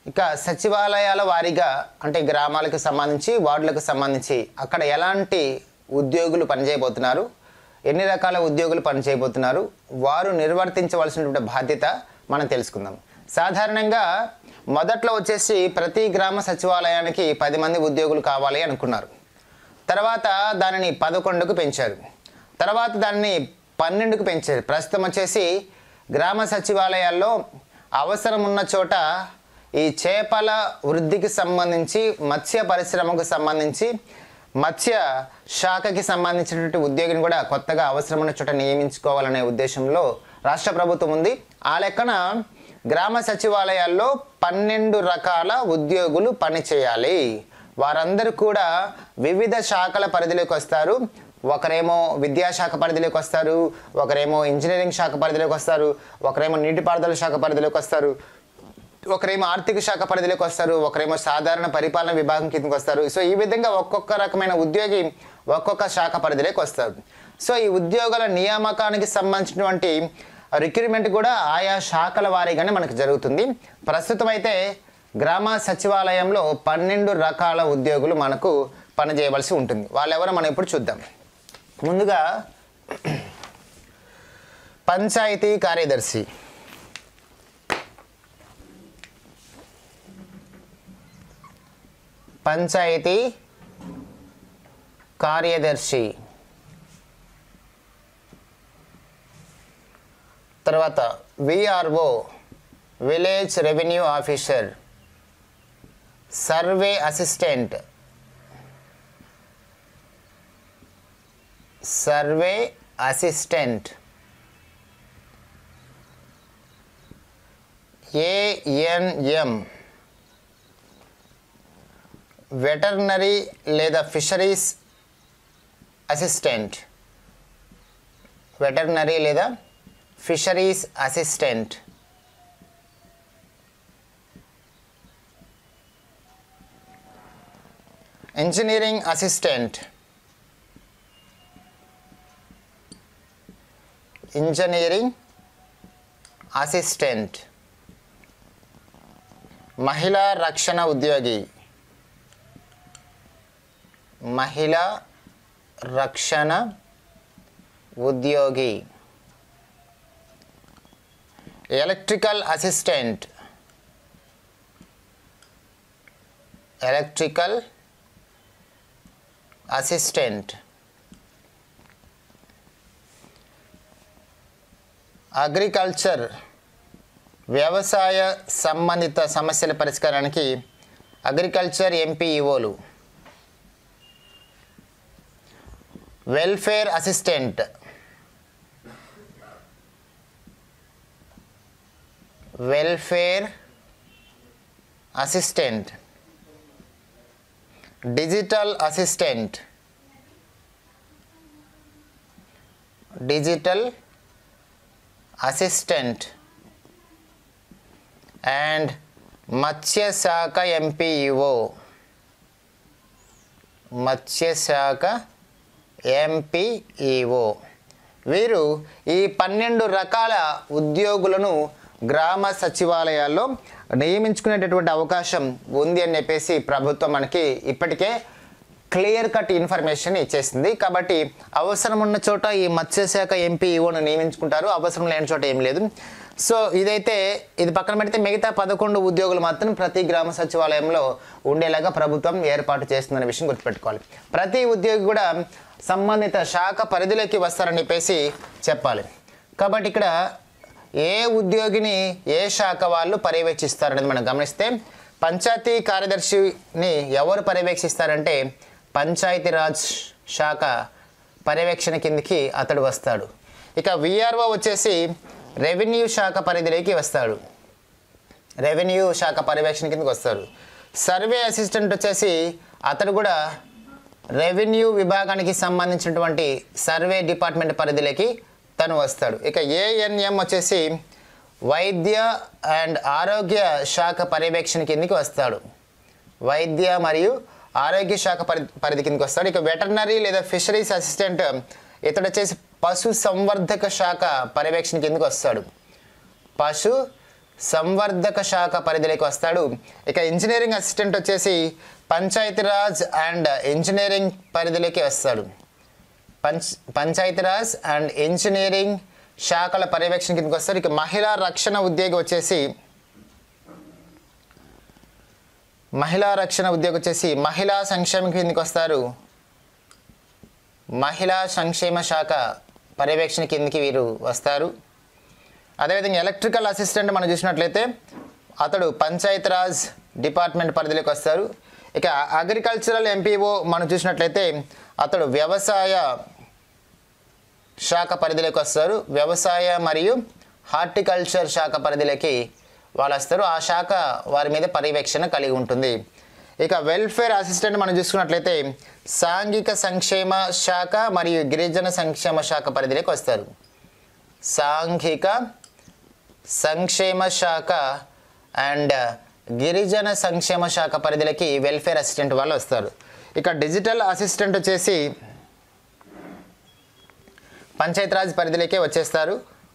ఇక సచివాలయాల వారీగా అంటే గ్రామాలకు సంబంధించి వార్డులకు సంబంధించి అక్కడ ఎలాంటి ఉద్యోగులు పనిచేయబోతున్నారు ఎన్ని రకాల ఉద్యోగులు పనిచేయబోతున్నారు వారు నిర్వర్తించవలసినటువంటి బాధ్యత మనం తెలుసుకుందాం సాధారణంగా మొదట్లో వచ్చేసి ప్రతి గ్రామ సచివాలయానికి పది మంది ఉద్యోగులు కావాలి అనుకున్నారు తర్వాత దానిని పదకొండుకు పెంచారు తర్వాత దాన్ని పన్నెండుకు పెంచారు ప్రస్తుతం వచ్చేసి గ్రామ సచివాలయాల్లో అవసరం ఉన్న చోట ఈ చేపల వృద్ధికి సంబంధించి మత్స్య పరిశ్రమకు సంబంధించి మత్స్య శాఖకి సంబంధించినటువంటి ఉద్యోగిని కూడా కొత్తగా అవసరమైన చోట నియమించుకోవాలనే ఉద్దేశంలో రాష్ట్ర ప్రభుత్వం ఉంది ఆ లెక్కన గ్రామ సచివాలయాల్లో పన్నెండు రకాల ఉద్యోగులు పనిచేయాలి వారందరూ కూడా వివిధ శాఖల పరిధిలోకి వస్తారు ఒకరేమో విద్యాశాఖ పరిధిలోకి వస్తారు ఒకరేమో ఇంజనీరింగ్ శాఖ పరిధిలోకి వస్తారు ఒకరేమో నీటిపారుదల శాఖ పరిధిలోకి వస్తారు ఒకరేమో ఆర్థిక శాఖ పరిధిలోకి వస్తారు ఒకరేమో సాధారణ పరిపాలన విభాగం కిందకి వస్తారు సో ఈ విధంగా ఒక్కొక్క రకమైన ఉద్యోగి ఒక్కొక్క శాఖ పరిధిలోకి వస్తారు సో ఈ ఉద్యోగాల నియామకానికి సంబంధించినటువంటి రిక్రూట్మెంట్ కూడా ఆయా శాఖల వారీగానే మనకు జరుగుతుంది ప్రస్తుతం అయితే గ్రామ సచివాలయంలో పన్నెండు రకాల ఉద్యోగులు మనకు పనిచేయవలసి ఉంటుంది వాళ్ళెవరో మనం ఇప్పుడు చూద్దాం ముందుగా పంచాయతీ కార్యదర్శి పంచాయతీ కార్యదర్శి తర్వాత VRO village revenue officer survey assistant survey assistant ANM veterinary లేదా ఫిషరీస్ అసిస్టెంట్ వెటర్నరీ లేదా fisheries assistant engineering assistant engineering assistant మహిళా రక్షణ ఉద్యోగి మహిళా రక్షణ ఉద్యోగి electrical assistant electrical assistant agriculture వ్యవసాయ సంబంధిత సమస్యల పరిష్కారానికి అగ్రికల్చర్ ఎంపీఈఓలు welfare assistant welfare assistant digital assistant digital assistant and మత్స్యశాఖ ఎంపీఈఓ మత్స్యశాఖ ఎంపీఈఓ వీరు ఈ పన్నెండు రకాల ఉద్యోగులను గ్రామ సచివాలయాల్లో నియమించుకునేటటువంటి అవకాశం ఉంది అని చెప్పేసి ప్రభుత్వం మనకి ఇప్పటికే క్లియర్ కట్ ఇన్ఫర్మేషన్ ఇచ్చేసింది కాబట్టి అవసరం ఉన్న చోట ఈ మత్స్యశాఖ ఎంపీఈఓను నియమించుకుంటారు అవసరం లేని చోట ఏం లేదు సో ఇదైతే ఇది పక్కన పెడితే మిగతా పదకొండు ఉద్యోగులు మాత్రం ప్రతి గ్రామ సచివాలయంలో ఉండేలాగా ప్రభుత్వం ఏర్పాటు చేస్తుందనే విషయం గుర్తుపెట్టుకోవాలి ప్రతి ఉద్యోగి కూడా సంబంధిత శాఖ పరిధిలోకి వస్తారని చెప్పేసి చెప్పాలి కాబట్టి ఇక్కడ ఏ ఉద్యోగిని ఏ శాఖ వాళ్ళు పర్యవేక్షిస్తారనేది మనం గమనిస్తే పంచాయతీ కార్యదర్శిని ఎవరు పర్యవేక్షిస్తారంటే పంచాయతీరాజ్ శాఖ పర్యవేక్షణ కిందకి అతడు వస్తాడు ఇక విఆర్ఓ వచ్చేసి రెవెన్యూ శాఖ పరిధిలోకి వస్తాడు రెవెన్యూ శాఖ పర్యవేక్షణ కిందకి వస్తాడు సర్వే అసిస్టెంట్ వచ్చేసి అతడు కూడా రెవెన్యూ విభాగానికి సంబంధించినటువంటి సర్వే డిపార్ట్మెంట్ పరిధిలోకి తను వస్తాడు ఇక ఏఎన్ఎం వచ్చేసి వైద్య అండ్ ఆరోగ్య శాఖ పర్యవేక్షణ కిందకి వస్తాడు వైద్య మరియు ఆరోగ్య శాఖ పరి పరిధి కిందకి వస్తాడు ఇక వెటర్నరీ లేదా ఫిషరీస్ అసిస్టెంట్ ఇతడు వచ్చేసి పశు సంవర్ధక శాఖ పర్యవేక్షణ కిందకి వస్తాడు పశు సంవర్ధక శాఖ పరిధిలోకి వస్తాడు ఇక ఇంజనీరింగ్ అసిస్టెంట్ వచ్చేసి పంచాయతీరాజ్ అండ్ ఇంజనీరింగ్ పరిధిలోకి వస్తాడు పంచ్ పంచాయతీరాజ్ అండ్ ఇంజనీరింగ్ శాఖల పర్యవేక్షణ కిందకి వస్తారు ఇక మహిళా రక్షణ ఉద్యోగి వచ్చేసి మహిళా రక్షణ ఉద్యోగి వచ్చేసి మహిళా సంక్షేమం కిందకి వస్తారు మహిళా సంక్షేమ శాఖ పర్యవేక్షణ కిందకి వీరు వస్తారు అదేవిధంగా ఎలక్ట్రికల్ అసిస్టెంట్ మనం చూసినట్లయితే అతడు పంచాయతీరాజ్ డిపార్ట్మెంట్ పరిధిలోకి వస్తారు ఇక అగ్రికల్చరల్ ఎంపీఓ మనం చూసినట్లయితే అతడు వ్యవసాయ శాఖ పరిధిలోకి వస్తారు వ్యవసాయ మరియు హార్టికల్చర్ శాఖ పరిధిలోకి వాళ్ళు వస్తారు ఆ శాఖ వారి మీద పర్యవేక్షణ కలిగి ఉంటుంది ఇక వెల్ఫేర్ అసిస్టెంట్ మనం చూసుకున్నట్లయితే సాంఘిక సంక్షేమ శాఖ మరియు గిరిజన సంక్షేమ శాఖ పరిధిలోకి వస్తారు సాంఘిక సంక్షేమ శాఖ అండ్ గిరిజన సంక్షేమ శాఖ పరిధిలోకి వెల్ఫేర్ అసిస్టెంట్ వాళ్ళు వస్తారు ఇక డిజిటల్ అసిస్టెంట్ వచ్చేసి పంచాయతీరాజ్ పరిధిలోకే వచ్చేస్తారు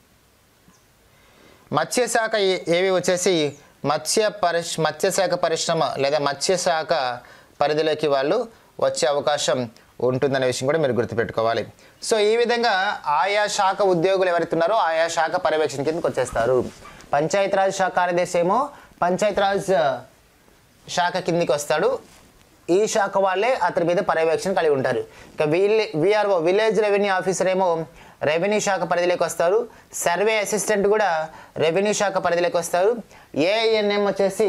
మత్స్యశాఖ ఏ- ఏవి వచ్చేసి మత్స్య పరిశ్ మత్స్యశాఖ పరిశ్రమ లేదా మత్స్యశాఖ పరిధిలోకి వాళ్ళు వచ్చే అవకాశం ఉంటుందనే విషయం కూడా మీరు గుర్తుపెట్టుకోవాలి సో ఈ విధంగా ఆయా శాఖ ఉద్యోగులు ఎవరైతే ఉన్నారో ఆయా శాఖ పర్యవేక్షణ కిందకి వచ్చేస్తారు పంచాయతీరాజ్ శాఖ కార్యదర్శి ఏమో పంచాయతీరాజ్ శాఖ కిందికి వస్తాడు ఈ శాఖ వాళ్ళే అతని మీద పర్యవేక్షణ కలిగి ఉంటారు ఇక వీళ్ళే విఆర్ఓ విలేజ్ రెవెన్యూ ఆఫీసర్ ఏమో రెవెన్యూ శాఖ పరిధిలోకి వస్తారు సర్వే అసిస్టెంట్ కూడా రెవెన్యూ శాఖ పరిధిలోకి వస్తారు ఏఎన్ఎం వచ్చేసి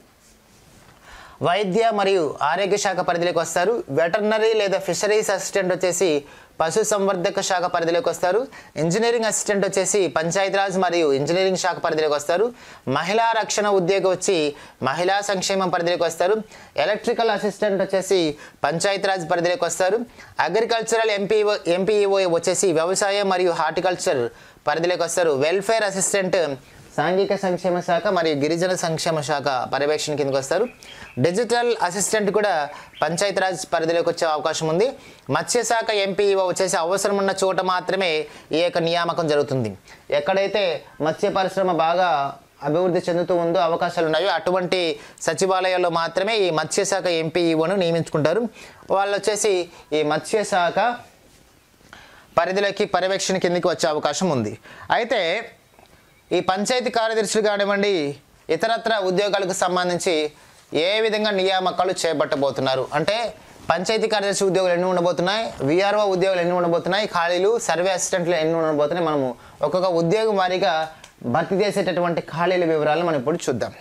వైద్య మరియు ఆరోగ్య శాఖ పరిధిలోకి వస్తారు వెటర్నరీ లేదా ఫిషరీస్ అసిస్టెంట్ వచ్చేసి పశు సంవర్ధక శాఖ పరిధిలోకి వస్తారు ఇంజనీరింగ్ అసిస్టెంట్ వచ్చేసి పంచాయతీరాజ్ మరియు ఇంజనీరింగ్ శాఖ పరిధిలోకి వస్తారు మహిళా రక్షణ ఉద్యోగి వచ్చి మహిళా సంక్షేమం పరిధిలోకి వస్తారు ఎలక్ట్రికల్ అసిస్టెంట్ వచ్చేసి పంచాయతీరాజ్ పరిధిలోకి వస్తారు అగ్రికల్చరల్ ఎంపీఓ ఎంపీఈఓ వచ్చేసి వ్యవసాయం మరియు హార్టికల్చర్ పరిధిలోకి వస్తారు వెల్ఫేర్ అసిస్టెంట్ సాంఘిక సంక్షేమ శాఖ మరియు గిరిజన సంక్షేమ శాఖ పర్యవేక్షణ కిందకి వస్తారు డిజిటల్ అసిస్టెంట్ కూడా పంచాయతీరాజ్ పరిధిలోకి వచ్చే అవకాశం ఉంది మత్స్యశాఖ ఎంపీఓ వచ్చేసి అవసరం ఉన్న చోట మాత్రమే ఈ యొక్క నియామకం జరుగుతుంది ఎక్కడైతే మత్స్య పరిశ్రమ బాగా అభివృద్ధి చెందుతూ ఉందో అవకాశాలు ఉన్నాయో అటువంటి సచివాలయాల్లో మాత్రమే ఈ మత్స్యశాఖ ఎంపీఈఓను నియమించుకుంటారు వాళ్ళు వచ్చేసి ఈ మత్స్యశాఖ పరిధిలోకి పర్యవేక్షణ కిందకి వచ్చే అవకాశం ఉంది అయితే ఈ పంచాయతీ కార్యదర్శులు కానివ్వండి ఇతరత్ర ఉద్యోగాలకు సంబంధించి ఏ విధంగా నియామకాలు చేపట్టబోతున్నారు అంటే పంచాయతీ కార్యదర్శి ఉద్యోగులు ఎన్ని ఉండబోతున్నాయి విఆర్ఓ ఉద్యోగులు ఎన్ని ఉండబోతున్నాయి ఖాళీలు సర్వే అసిస్టెంట్లు ఎన్ని ఉండబోతున్నాయి మనము ఒక్కొక్క ఉద్యోగం వారీగా భర్తీ చేసేటటువంటి ఖాళీల వివరాలను మనం ఇప్పుడు చూద్దాం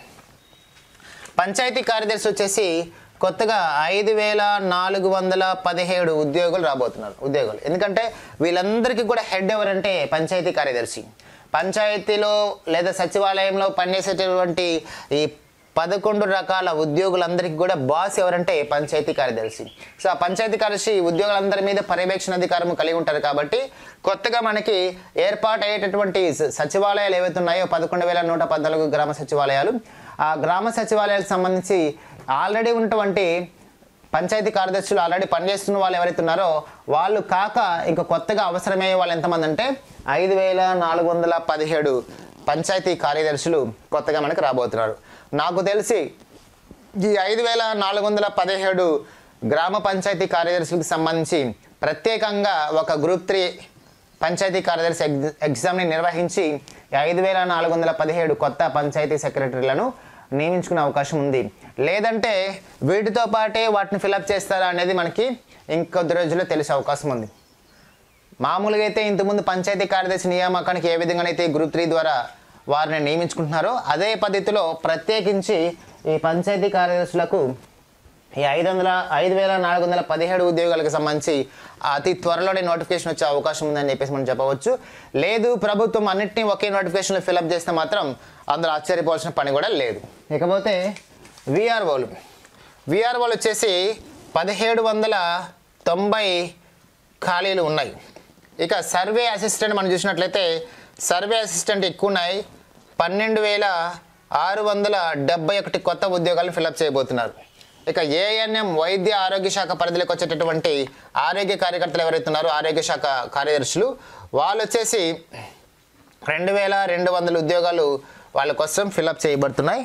పంచాయతీ కార్యదర్శి వచ్చేసి కొత్తగా ఐదు వేల నాలుగు వందల పదిహేడు ఉద్యోగులు రాబోతున్నారు ఉద్యోగులు ఎందుకంటే వీళ్ళందరికీ కూడా హెడ్ ఎవరంటే పంచాయతీ కార్యదర్శి పంచాయతీలో లేదా సచివాలయంలో పనిచేసేటటువంటి ఈ పదకొండు రకాల ఉద్యోగులందరికీ కూడా బాస్ ఎవరంటే పంచాయతీ కార్యదర్శి సో ఆ పంచాయతీ కార్యదర్శి ఉద్యోగులందరి మీద పర్యవేక్షణ అధికారం కలిగి ఉంటారు కాబట్టి కొత్తగా మనకి ఏర్పాటు అయ్యేటటువంటి స- సచివాలయాలు ఏవైతే ఉన్నాయో పదకొండు వేల నూట పద్నాలుగు గ్రామ సచివాలయాలు ఆ గ్రామ సచివాలయాలకు సంబంధించి ఆల్రెడీ ఉన్నటువంటి పంచాయతీ కార్యదర్శులు ఆల్రెడీ పనిచేస్తున్న వాళ్ళు ఎవరైతే ఉన్నారో వాళ్ళు కాక ఇంకా కొత్తగా అవసరమయ్యే వాళ్ళు ఎంతమంది అంటే ఐదు వేల నాలుగు వందల పదిహేడు పంచాయతీ కార్యదర్శులు కొత్తగా మనకు రాబోతున్నారు నాకు తెలిసి ఈ ఐదు వేల నాలుగు వందల పదిహేడు గ్రామ పంచాయతీ కార్యదర్శులకు సంబంధించి ప్రత్యేకంగా ఒక గ్రూప్ త్రీ పంచాయతీ కార్యదర్శి ఎగ్ ఎగ్జామ్ని నిర్వహించి ఐదు వేల నాలుగు వందల పదిహేడు కొత్త పంచాయతీ సెక్రటరీలను నియమించుకునే అవకాశం ఉంది లేదంటే వీటితో పాటే వాటిని ఫిలప్ చేస్తారా అనేది మనకి ఇంకొద్ది రోజుల్లో తెలిసే అవకాశం ఉంది మామూలుగా అయితే ఇంతకుముందు పంచాయతీ కార్యదర్శి నియామకానికి ఏ విధంగా అయితే గ్రూప్ త్రీ ద్వారా వారిని నియమించుకుంటున్నారో అదే పద్ధతిలో ప్రత్యేకించి ఈ పంచాయతీ కార్యదర్శులకు ఈ ఐదు వందల ఐదు వేల నాలుగు వందల పదిహేడు ఉద్యోగాలకు సంబంధించి అతి త్వరలోనే నోటిఫికేషన్ వచ్చే అవకాశం ఉందని చెప్పేసి మనం చెప్పవచ్చు లేదు ప్రభుత్వం అన్నింటినీ ఒకే నోటిఫికేషన్లో ఫిలప్ చేస్తే మాత్రం అందులో ఆశ్చర్యపోవాల్సిన పని కూడా లేదు ఇకపోతే విఆర్ఓలు విఆర్ఓలు వచ్చేసి పదిహేడు వందల తొంభై ఖాళీలు ఉన్నాయి ఇక సర్వే అసిస్టెంట్ మనం చూసినట్లయితే సర్వే అసిస్టెంట్ ఎక్కువ ఉన్నాయి పన్నెండు వేల ఆరు వందల డెబ్బై ఒకటి కొత్త ఉద్యోగాలను ఫిలప్ చేయబోతున్నారు ఇక ఏఎన్ఎం వైద్య ఆరోగ్య శాఖ పరిధిలోకి వచ్చేటటువంటి ఆరోగ్య కార్యకర్తలు ఎవరైతే ఉన్నారో ఆరోగ్య శాఖ కార్యదర్శులు వాళ్ళు వచ్చేసి రెండు వేల రెండు వందల ఉద్యోగాలు వాళ్ళ కోసం ఫిలప్ చేయబడుతున్నాయి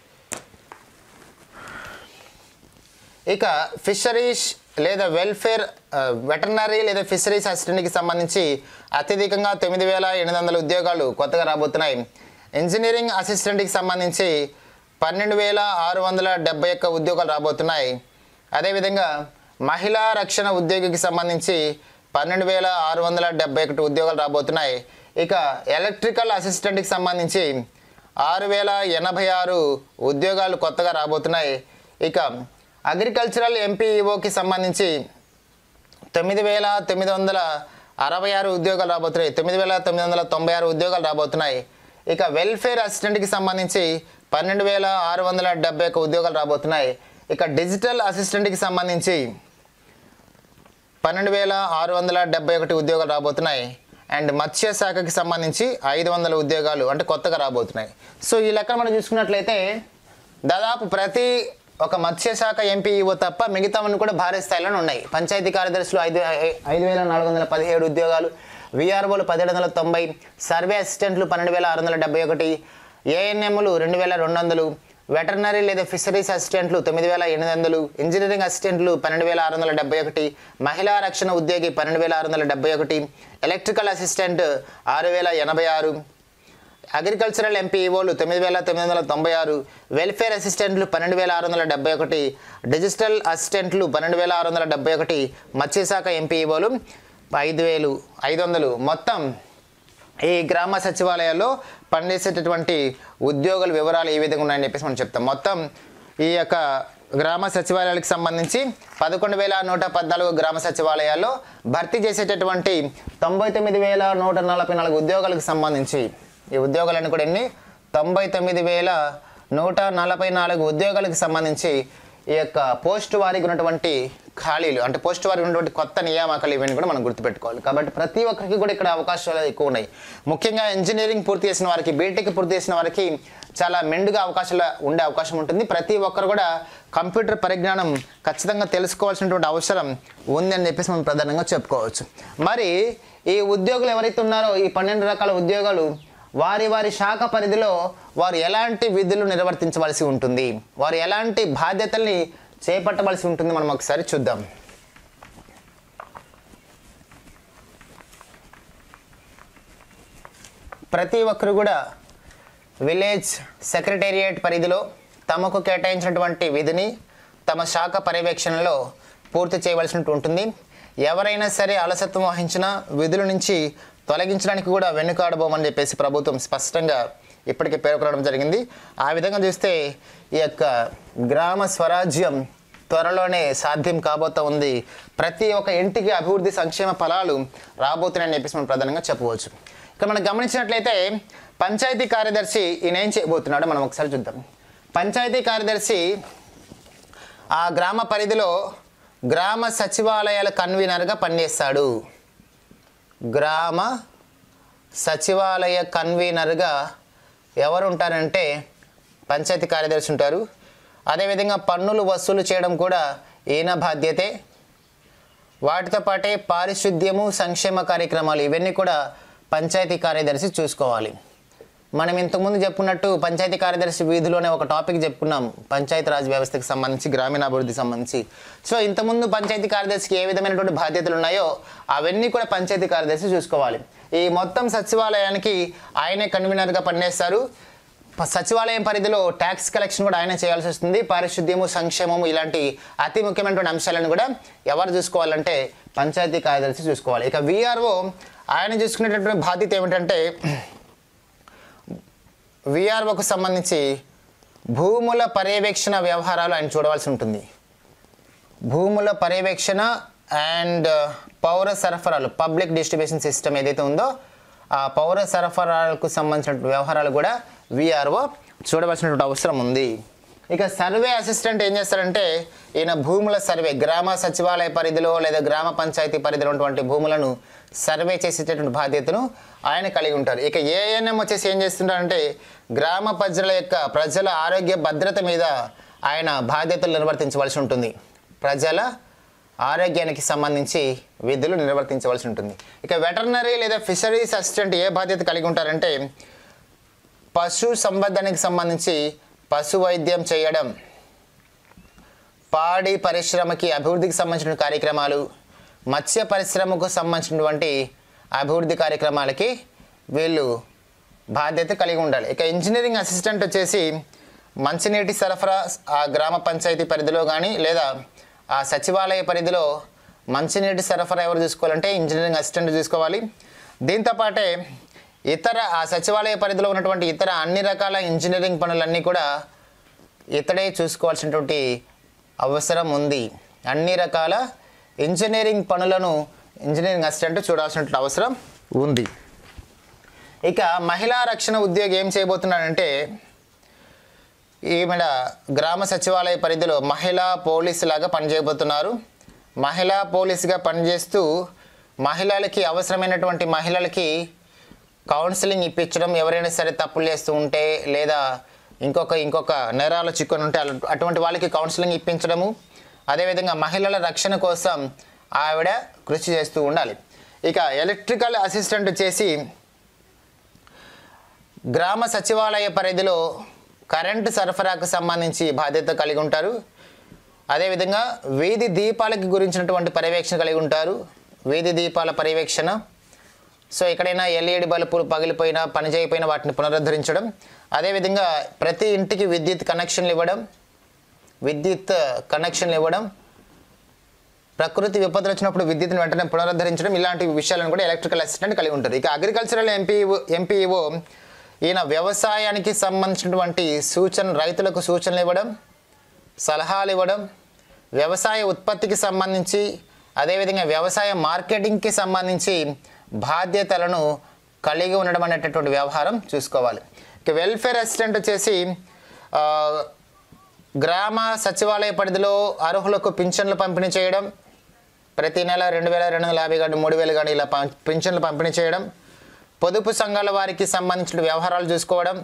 ఇక ఫిషరీస్ లేదా వెల్ఫేర్ వెటర్నరీ లేదా ఫిషరీస్ అసిస్టెంట్కి సంబంధించి అత్యధికంగా తొమ్మిది వేల ఎనిమిది వందల ఉద్యోగాలు కొత్తగా రాబోతున్నాయి ఇంజనీరింగ్ అసిస్టెంట్కి సంబంధించి పన్నెండు వేల ఆరు వందల డెబ్బై ఒక్క ఉద్యోగాలు రాబోతున్నాయి అదేవిధంగా మహిళా రక్షణ ఉద్యోగికి సంబంధించి పన్నెండు వేల ఆరు వందల డెబ్బై ఒకటి ఉద్యోగాలు రాబోతున్నాయి ఇక ఎలక్ట్రికల్ అసిస్టెంట్కి సంబంధించి ఆరు వేల ఎనభై ఆరు ఉద్యోగాలు కొత్తగా రాబోతున్నాయి ఇక అగ్రికల్చరల్ ఎంపీఈఓకి సంబంధించి తొమ్మిది వేల తొమ్మిది వందల అరవై ఆరు ఉద్యోగాలు రాబోతున్నాయి తొమ్మిది వేల తొమ్మిది వందల తొంభై ఆరు ఉద్యోగాలు రాబోతున్నాయి ఇక వెల్ఫేర్ అసిస్టెంట్కి సంబంధించి పన్నెండు వేల ఆరు వందల డెబ్బై ఒక్క ఉద్యోగాలు రాబోతున్నాయి ఇక డిజిటల్ అసిస్టెంట్కి సంబంధించి పన్నెండు వేల ఆరు వందల డెబ్బై ఒకటి ఉద్యోగాలు రాబోతున్నాయి అండ్ మత్స్య శాఖకి సంబంధించి ఐదు వందల ఉద్యోగాలు అంటే కొత్తగా రాబోతున్నాయి సో ఈ లెక్క మనం చూసుకున్నట్లయితే దాదాపు ప్రతి ఒక మత్స్య శాఖ ఎంపీఈఓ తప్ప మిగతావన్నీ కూడా భారీ స్థాయిలోనే ఉన్నాయి పంచాయతీ కార్యదర్శులు ఐదు ఐదు వేల నాలుగు వందల పదిహేడు ఉద్యోగాలు విఆర్ఓలు పదిహేడు వందల తొంభై సర్వే అసిస్టెంట్లు పన్నెండు వేల ఆరు వందల డెబ్బై ఒకటి ఏఎన్ఎంలు రెండు వేల రెండు వందలు వెటర్నరీ లేదా ఫిషరీస్ అసిస్టెంట్లు తొమ్మిది వేల ఎనిమిది వందలు ఇంజనీరింగ్ అసిస్టెంట్లు పన్నెండు వేల ఆరు వందల డెబ్బై ఒకటి మహిళా రక్షణ ఉద్యోగి పన్నెండు వేల ఆరు వందల డెబ్బై ఒకటి ఎలక్ట్రికల్ అసిస్టెంట్ ఆరు వేల ఎనభై ఆరు అగ్రికల్చరల్ ఎంపీఓలు తొమ్మిది వేల తొమ్మిది వందల తొంభై ఆరు వెల్ఫేర్ అసిస్టెంట్లు పన్నెండు వేల ఆరు వందల డెబ్బై ఒకటి డిజిటల్ అసిస్టెంట్లు పన్నెండు వేల ఆరు వందల డెబ్బై ఒకటి మత్స్యశాఖ ఎంపీఓలు ఐదు వేలు ఐదు వందలు మొత్తం ఈ గ్రామ సచివాలయాల్లో పనిచేసేటటువంటి ఉద్యోగుల వివరాలు ఏ విధంగా ఉన్నాయని చెప్పేసి మనం చెప్తాం మొత్తం ఈ యొక్క గ్రామ సచివాలయాలకు సంబంధించి పదకొండు వేల నూట పద్నాలుగు గ్రామ సచివాలయాల్లో భర్తీ చేసేటటువంటి తొంభై తొమ్మిది వేల నూట నలభై నాలుగు ఉద్యోగాలకు సంబంధించి ఈ ఉద్యోగాలన్నీ కూడా ఎన్ని తొంభై తొమ్మిది వేల నూట నలభై నాలుగు ఉద్యోగాలకు సంబంధించి ఈ యొక్క పోస్ట్ వారికి ఉన్నటువంటి ఖాళీలు అంటే పోస్ట్ వారికి ఉన్నటువంటి కొత్త నియామకాలు ఇవన్నీ కూడా మనం గుర్తుపెట్టుకోవాలి కాబట్టి ప్రతి ఒక్కరికి కూడా ఇక్కడ అవకాశాలు ఎక్కువ ఉన్నాయి ముఖ్యంగా ఇంజనీరింగ్ పూర్తి చేసిన వారికి బీటెక్ పూర్తి చేసిన వారికి చాలా మెండుగా అవకాశాలు ఉండే అవకాశం ఉంటుంది ప్రతి ఒక్కరు కూడా కంప్యూటర్ పరిజ్ఞానం ఖచ్చితంగా తెలుసుకోవాల్సినటువంటి అవసరం ఉంది అని చెప్పేసి మనం ప్రధానంగా చెప్పుకోవచ్చు మరి ఈ ఉద్యోగులు ఎవరైతే ఉన్నారో ఈ పన్నెండు రకాల ఉద్యోగాలు వారి వారి శాఖ పరిధిలో వారు ఎలాంటి విధులు నిర్వర్తించవలసి ఉంటుంది వారు ఎలాంటి బాధ్యతల్ని చేపట్టవలసి ఉంటుంది మనం ఒకసారి చూద్దాం ప్రతి ఒక్కరు కూడా విలేజ్ సెక్రటేరియట్ పరిధిలో తమకు కేటాయించినటువంటి విధిని తమ శాఖ పర్యవేక్షణలో పూర్తి చేయవలసి ఉంటుంది ఎవరైనా సరే అలసత్వం వహించిన విధుల నుంచి తొలగించడానికి కూడా వెనుకాడబోమని చెప్పేసి ప్రభుత్వం స్పష్టంగా ఇప్పటికే పేర్కొనడం జరిగింది ఆ విధంగా చూస్తే ఈ యొక్క గ్రామ స్వరాజ్యం త్వరలోనే సాధ్యం కాబోతా ఉంది ప్రతి ఒక్క ఇంటికి అభివృద్ధి సంక్షేమ ఫలాలు రాబోతున్నాయని చెప్పేసి మనం ప్రధానంగా చెప్పవచ్చు ఇక్కడ మనం గమనించినట్లయితే పంచాయతీ కార్యదర్శి ఈయన ఏం చేయబోతున్నాడో మనం ఒకసారి చూద్దాం పంచాయతీ కార్యదర్శి ఆ గ్రామ పరిధిలో గ్రామ సచివాలయాల కన్వీనర్గా పనిచేస్తాడు గ్రామ సచివాలయ కన్వీనర్గా ఎవరు ఉంటారంటే పంచాయతీ కార్యదర్శి ఉంటారు అదేవిధంగా పన్నులు వసూలు చేయడం కూడా ఈయన బాధ్యతే వాటితో పాటే పారిశుద్ధ్యము సంక్షేమ కార్యక్రమాలు ఇవన్నీ కూడా పంచాయతీ కార్యదర్శి చూసుకోవాలి మనం ఇంతకుముందు చెప్పుకున్నట్టు పంచాయతీ కార్యదర్శి వీధిలోనే ఒక టాపిక్ చెప్పుకున్నాం పంచాయతీ రాజ్ వ్యవస్థకు సంబంధించి గ్రామీణాభివృద్ధికి సంబంధించి సో ఇంతకుముందు పంచాయతీ కార్యదర్శికి ఏ విధమైనటువంటి బాధ్యతలు ఉన్నాయో అవన్నీ కూడా పంచాయతీ కార్యదర్శి చూసుకోవాలి ఈ మొత్తం సచివాలయానికి ఆయనే కన్వీనర్గా పనిచేస్తారు ప- సచివాలయం పరిధిలో ట్యాక్స్ కలెక్షన్ కూడా ఆయన చేయాల్సి వస్తుంది పారిశుద్ధ్యము సంక్షేమము ఇలాంటి అతి ముఖ్యమైనటువంటి అంశాలను కూడా ఎవరు చూసుకోవాలంటే పంచాయతీ కార్యదర్శి చూసుకోవాలి ఇక విఆర్ఓ ఆయన చూసుకునేటటువంటి బాధ్యత ఏమిటంటే విఆర్ఓకు సంబంధించి భూముల పర్యవేక్షణ వ్యవహారాలు ఆయన చూడవలసి ఉంటుంది భూముల పర్యవేక్షణ అండ్ పౌర సరఫరాలు పబ్లిక్ డిస్ట్రిబ్యూషన్ సిస్టమ్ ఏదైతే ఉందో ఆ పౌర సరఫరాలకు సంబంధించిన వ్యవహారాలు కూడా విఆర్ఓ చూడవలసినటువంటి అవసరం ఉంది ఇక సర్వే అసిస్టెంట్ ఏం చేస్తారంటే ఈయన భూముల సర్వే గ్రామ సచివాలయ పరిధిలో లేదా గ్రామ పంచాయతీ పరిధిలో ఉన్నటువంటి భూములను సర్వే చేసేటటువంటి బాధ్యతను ఆయన కలిగి ఉంటారు ఇక ఏఎన్ఎం వచ్చేసి ఏం చేస్తుంటారంటే గ్రామ ప్రజల యొక్క ప్రజల ఆరోగ్య భద్రత మీద ఆయన బాధ్యతలు నిర్వర్తించవలసి ఉంటుంది ప్రజల ఆరోగ్యానికి సంబంధించి విధులు నిర్వర్తించవలసి ఉంటుంది ఇక వెటర్నరీ లేదా ఫిషరీస్ అసిస్టెంట్ ఏ బాధ్యత కలిగి ఉంటారంటే పశు సంవర్ధనకి సంబంధించి పశు వైద్యం చేయడం పాడి పరిశ్రమకి అభివృద్ధికి సంబంధించిన కార్యక్రమాలు మత్స్య పరిశ్రమకు సంబంధించినటువంటి అభివృద్ధి కార్యక్రమాలకి వీళ్ళు బాధ్యత కలిగి ఉండాలి ఇక ఇంజనీరింగ్ అసిస్టెంట్ వచ్చేసి మంచినీటి సరఫరా ఆ గ్రామ పంచాయతీ పరిధిలో కానీ లేదా ఆ సచివాలయ పరిధిలో మంచినీటి సరఫరా ఎవరు చూసుకోవాలంటే ఇంజనీరింగ్ అసిస్టెంట్ చూసుకోవాలి దీంతోపాటే ఇతర ఆ సచివాలయ పరిధిలో ఉన్నటువంటి ఇతర అన్ని రకాల ఇంజనీరింగ్ పనులన్నీ కూడా ఇతడే చూసుకోవాల్సినటువంటి అవసరం ఉంది అన్ని రకాల ఇంజనీరింగ్ పనులను ఇంజనీరింగ్ అసిస్టెంట్ చూడాల్సినటువంటి అవసరం ఉంది ఇక మహిళా రక్షణ ఉద్యోగి ఏం చేయబోతున్నాడంటే ఈమెడ గ్రామ సచివాలయ పరిధిలో మహిళా పోలీసు లాగా పనిచేయబోతున్నారు మహిళా పోలీసుగా పనిచేస్తూ మహిళలకి అవసరమైనటువంటి మహిళలకి కౌన్సిలింగ్ ఇప్పించడం ఎవరైనా సరే తప్పులు చేస్తూ ఉంటే లేదా ఇంకొక ఇంకొక నేరాలు చిక్కుని ఉంటే అల- అటువంటి వాళ్ళకి కౌన్సిలింగ్ ఇప్పించడము అదేవిధంగా మహిళల రక్షణ కోసం ఆవిడ కృషి చేస్తూ ఉండాలి ఇక ఎలక్ట్రికల్ అసిస్టెంట్ చేసి గ్రామ సచివాలయ పరిధిలో కరెంటు సరఫరాకు సంబంధించి బాధ్యత కలిగి ఉంటారు అదేవిధంగా వీధి దీపాలకి గురించినటువంటి పర్యవేక్షణ కలిగి ఉంటారు వీధి దీపాల పర్యవేక్షణ సో ఎక్కడైనా ఎల్ఈడి బల్బులు పగిలిపోయినా పనిచేయకపోయినా వాటిని పునరుద్ధరించడం అదేవిధంగా ప్రతి ఇంటికి విద్యుత్ కనెక్షన్లు ఇవ్వడం విద్యుత్ కనెక్షన్లు ఇవ్వడం ప్రకృతి విపత్తులు వచ్చినప్పుడు విద్యుత్ని వెంటనే పునరుద్ధరించడం ఇలాంటి విషయాలను కూడా ఎలక్ట్రికల్ అసిస్టెంట్ కలిగి ఉంటారు ఇక అగ్రికల్చరల్ ఎంపీఓ ఎంపీఓ ఈయన వ్యవసాయానికి సంబంధించినటువంటి సూచన రైతులకు సూచనలు ఇవ్వడం సలహాలు ఇవ్వడం వ్యవసాయ ఉత్పత్తికి సంబంధించి అదేవిధంగా వ్యవసాయ మార్కెటింగ్కి సంబంధించి బాధ్యతలను కలిగి ఉండడం అనేటటువంటి వ్యవహారం చూసుకోవాలి ఇక వెల్ఫేర్ అసిస్టెంట్ వచ్చేసి ఆ, గ్రామ సచివాలయ పరిధిలో అర్హులకు పింఛన్లు పంపిణీ చేయడం ప్రతి నెల రెండు వేల రెండు వందల యాభై కానీ మూడు వేలు కానీ ఇలా పం- పింఛన్లు పంపిణీ చేయడం పొదుపు సంఘాల వారికి సంబంధించిన వ్యవహారాలు చూసుకోవడం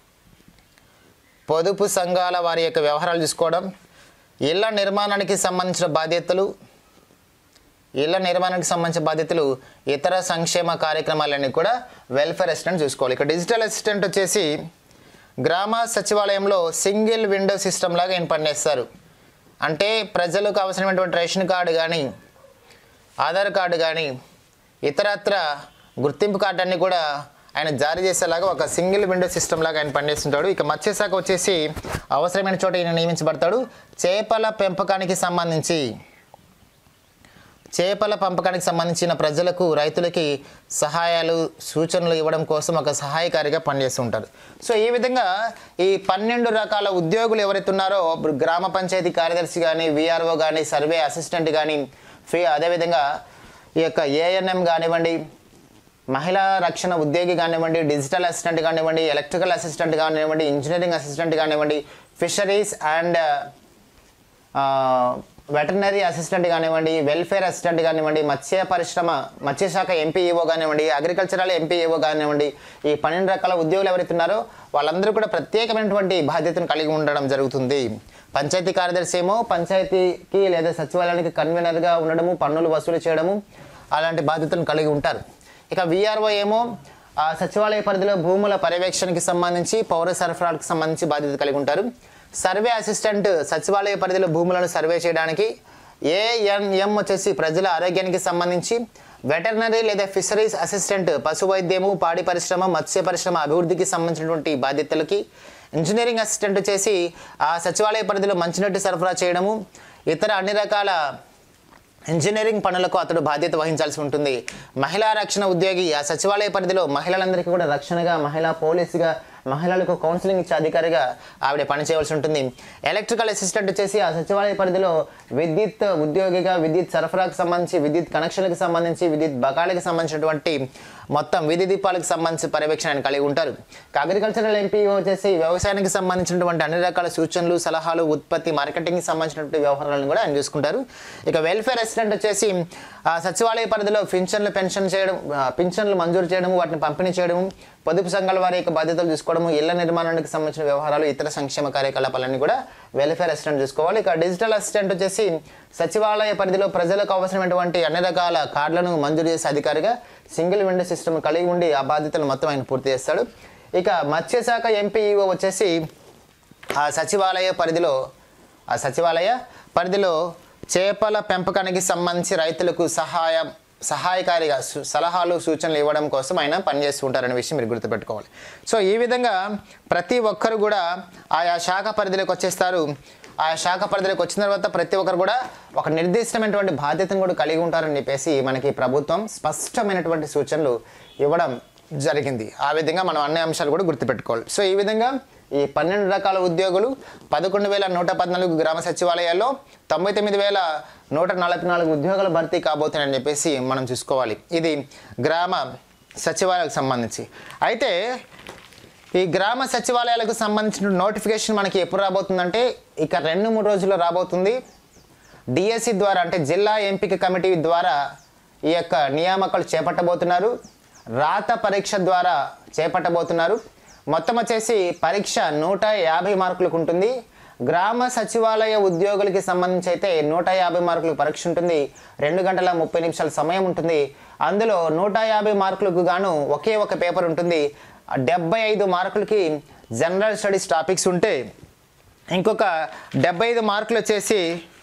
పొదుపు సంఘాల వారి యొక్క వ్యవహారాలు చూసుకోవడం ఇళ్ల నిర్మాణానికి సంబంధించిన బాధ్యతలు ఇళ్ల నిర్మాణానికి సంబంధించిన బాధ్యతలు ఇతర సంక్షేమ కార్యక్రమాలన్నీ కూడా వెల్ఫేర్ అసిస్టెంట్ చూసుకోవాలి ఇక డిజిటల్ అసిస్టెంట్ వచ్చేసి గ్రామ సచివాలయంలో సింగిల్ విండో సిస్టమ్ లాగా ఈయన పనిచేస్తారు అంటే ప్రజలకు అవసరమైనటువంటి రేషన్ కార్డు కానీ ఆధార్ కార్డు కానీ ఇతరత్ర గుర్తింపు కార్డు అన్ని కూడా ఆయన జారీ చేసేలాగా ఒక సింగిల్ విండో సిస్టమ్ లాగా ఆయన పనిచేస్తుంటాడు ఇక మత్స్యశాఖ వచ్చేసి అవసరమైన చోట ఈయన నియమించబడతాడు చేపల పెంపకానికి సంబంధించి చేపల పెంపకానికి సంబంధించిన ప్రజలకు రైతులకి సహాయాలు సూచనలు ఇవ్వడం కోసం ఒక సహాయకారిగా పనిచేస్తుంటారు సో ఈ విధంగా ఈ పన్నెండు రకాల ఉద్యోగులు ఎవరైతే ఉన్నారో ఇప్పుడు గ్రామ పంచాయతీ కార్యదర్శి కానీ విఆర్ఓ కానీ సర్వే అసిస్టెంట్ కానీ ఫీ అదేవిధంగా ఈ యొక్క ఏఎన్ఎం కానివ్వండి మహిళా రక్షణ ఉద్యోగి కానివ్వండి డిజిటల్ అసిస్టెంట్ కానివ్వండి ఎలక్ట్రికల్ అసిస్టెంట్ కానివ్వండి ఇంజనీరింగ్ అసిస్టెంట్ కానివ్వండి ఫిషరీస్ అండ్ వెటర్నరీ అసిస్టెంట్ కానివ్వండి వెల్ఫేర్ అసిస్టెంట్ కానివ్వండి మత్స్య పరిశ్రమ మత్స్యశాఖ ఎంపీఈఓ కానివ్వండి అగ్రికల్చరల్ ఎంపీఈఓ కానివ్వండి ఈ పన్నెండు రకాల ఉద్యోగులు ఎవరైతే ఉన్నారో వాళ్ళందరూ కూడా ప్రత్యేకమైనటువంటి బాధ్యతను కలిగి ఉండడం జరుగుతుంది పంచాయతీ కార్యదర్శి ఏమో పంచాయతీకి లేదా సచివాలయానికి కన్వీనర్గా ఉండడము పన్నులు వసూలు చేయడము అలాంటి బాధ్యతలను కలిగి ఉంటారు ఇక విఆర్ఓ ఏమో ఆ సచివాలయ పరిధిలో భూముల పర్యవేక్షణకి సంబంధించి పౌర సరఫరాలకు సంబంధించి బాధ్యత కలిగి ఉంటారు సర్వే అసిస్టెంట్ సచివాలయ పరిధిలో భూములను సర్వే చేయడానికి ఏఎన్ఎం వచ్చేసి ప్రజల ఆరోగ్యానికి సంబంధించి వెటర్నరీ లేదా ఫిషరీస్ అసిస్టెంట్ పశు వైద్యము పాడి పరిశ్రమ మత్స్య పరిశ్రమ అభివృద్ధికి సంబంధించినటువంటి బాధ్యతలకి ఇంజనీరింగ్ అసిస్టెంట్ వచ్చేసి ఆ సచివాలయ పరిధిలో మంచినీటి సరఫరా చేయడము ఇతర అన్ని రకాల ఇంజనీరింగ్ పనులకు అతడు బాధ్యత వహించాల్సి ఉంటుంది మహిళా రక్షణ ఉద్యోగి ఆ సచివాలయ పరిధిలో మహిళలందరికీ కూడా రక్షణగా మహిళా పోలీసుగా మహిళలకు కౌన్సిలింగ్ ఇచ్చే అధికారిగా ఆవిడ పనిచేయవలసి ఉంటుంది ఎలక్ట్రికల్ అసిస్టెంట్ వచ్చేసి ఆ సచివాలయ పరిధిలో విద్యుత్ ఉద్యోగిగా విద్యుత్ సరఫరాకు సంబంధించి విద్యుత్ కనెక్షన్లకు సంబంధించి విద్యుత్ బకాలకు సంబంధించినటువంటి మొత్తం విధి దీపాలకు సంబంధించి పర్యవేక్షణ ఆయన కలిగి ఉంటారు ఇక అగ్రికల్చరల్ ఎంపీ వచ్చేసి వ్యవసాయానికి సంబంధించినటువంటి అన్ని రకాల సూచనలు సలహాలు ఉత్పత్తి మార్కెటింగ్కి సంబంధించినటువంటి వ్యవహారాలను కూడా ఆయన చూసుకుంటారు ఇక వెల్ఫేర్ అసిస్టెంట్ వచ్చేసి ఆ సచివాలయ పరిధిలో పింఛన్లు పెన్షన్ చేయడం ఆ, పింఛన్లు మంజూరు చేయడము వాటిని పంపిణీ చేయడము పొదుపు సంఘాల వారి యొక్క బాధ్యతలు చూసుకోవడము ఇళ్ల నిర్మాణానికి సంబంధించిన వ్యవహారాలు ఇతర సంక్షేమ కార్యకలాపాలన్నీ కూడా వెల్ఫేర్ అసిస్టెంట్ చూసుకోవాలి ఇక డిజిటల్ అసిస్టెంట్ వచ్చేసి సచివాలయ పరిధిలో ప్రజలకు అవసరమైనటువంటి అన్ని రకాల కార్డులను మంజూరు చేసే అధికారిగా సింగిల్ విండో సిస్టమ్ కలిగి ఉండి ఆ బాధ్యతలు మొత్తం ఆయన పూర్తి చేస్తాడు ఇక మత్స్యశాఖ ఎంపీఈఓ వచ్చేసి ఆ సచివాలయ పరిధిలో ఆ సచివాలయ పరిధిలో చేపల పెంపకానికి సంబంధించి రైతులకు సహాయం సహాయకారిగా సు- సలహాలు సూచనలు ఇవ్వడం కోసం ఆయన పనిచేస్తూ ఉంటారనే విషయం మీరు గుర్తుపెట్టుకోవాలి సో ఈ విధంగా ప్రతి ఒక్కరు కూడా ఆయా శాఖ పరిధిలోకి వచ్చేస్తారు ఆయా శాఖ పరిధిలోకి వచ్చిన తర్వాత ప్రతి ఒక్కరు కూడా ఒక నిర్దిష్టమైనటువంటి బాధ్యతను కూడా కలిగి ఉంటారని చెప్పేసి మనకి ప్రభుత్వం స్పష్టమైనటువంటి సూచనలు ఇవ్వడం జరిగింది ఆ విధంగా మనం అన్ని అంశాలు కూడా గుర్తుపెట్టుకోవాలి సో ఈ విధంగా ఈ పన్నెండు రకాల ఉద్యోగులు పదకొండు వేల నూట పద్నాలుగు గ్రామ సచివాలయాల్లో తొంభై తొమ్మిది వేల నూట నలభై నాలుగు ఉద్యోగాల భర్తీ కాబోతున్నాయని చెప్పేసి మనం చూసుకోవాలి ఇది గ్రామ సచివాలయాలకు సంబంధించి అయితే ఈ గ్రామ సచివాలయాలకు సంబంధించిన నోటిఫికేషన్ మనకి ఎప్పుడు రాబోతుందంటే ఇక రెండు మూడు రోజుల్లో రాబోతుంది డిఎస్సి ద్వారా అంటే జిల్లా ఎంపిక కమిటీ ద్వారా ఈ యొక్క నియామకాలు చేపట్టబోతున్నారు రాత పరీక్ష ద్వారా చేపట్టబోతున్నారు మొత్తం వచ్చేసి పరీక్ష నూట యాభై మార్కులకు ఉంటుంది గ్రామ సచివాలయ ఉద్యోగులకి సంబంధించి అయితే నూట యాభై మార్కులకు పరీక్ష ఉంటుంది రెండు గంటల ముప్పై నిమిషాల సమయం ఉంటుంది అందులో నూట యాభై మార్కులకు గాను ఒకే ఒక పేపర్ ఉంటుంది డెబ్బై ఐదు మార్కులకి జనరల్ స్టడీస్ టాపిక్స్ ఉంటే ఇంకొక డెబ్బై ఐదు మార్కులు వచ్చేసి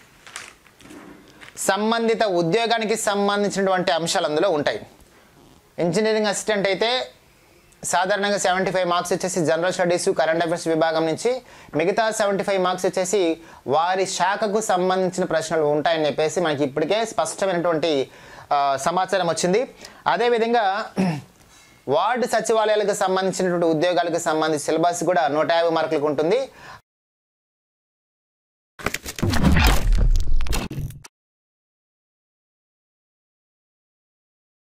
సంబంధిత ఉద్యోగానికి సంబంధించినటువంటి అంశాలు అందులో ఉంటాయి ఇంజనీరింగ్ అసిస్టెంట్ అయితే సాధారణంగా సెవెంటీ ఫైవ్ మార్క్స్ వచ్చేసి జనరల్ స్టడీస్ కరెంట్ అఫైర్స్ విభాగం నుంచి మిగతా సెవెంటీ ఫైవ్ మార్క్స్ వచ్చేసి వారి శాఖకు సంబంధించిన ప్రశ్నలు ఉంటాయని చెప్పేసి మనకి ఇప్పటికే స్పష్టమైనటువంటి ఆ, సమాచారం వచ్చింది అదేవిధంగా వార్డు సచివాలయాలకు సంబంధించినటువంటి ఉద్యోగాలకు సంబంధించి సిలబస్ కూడా నూట యాభై మార్కులకు ఉంటుంది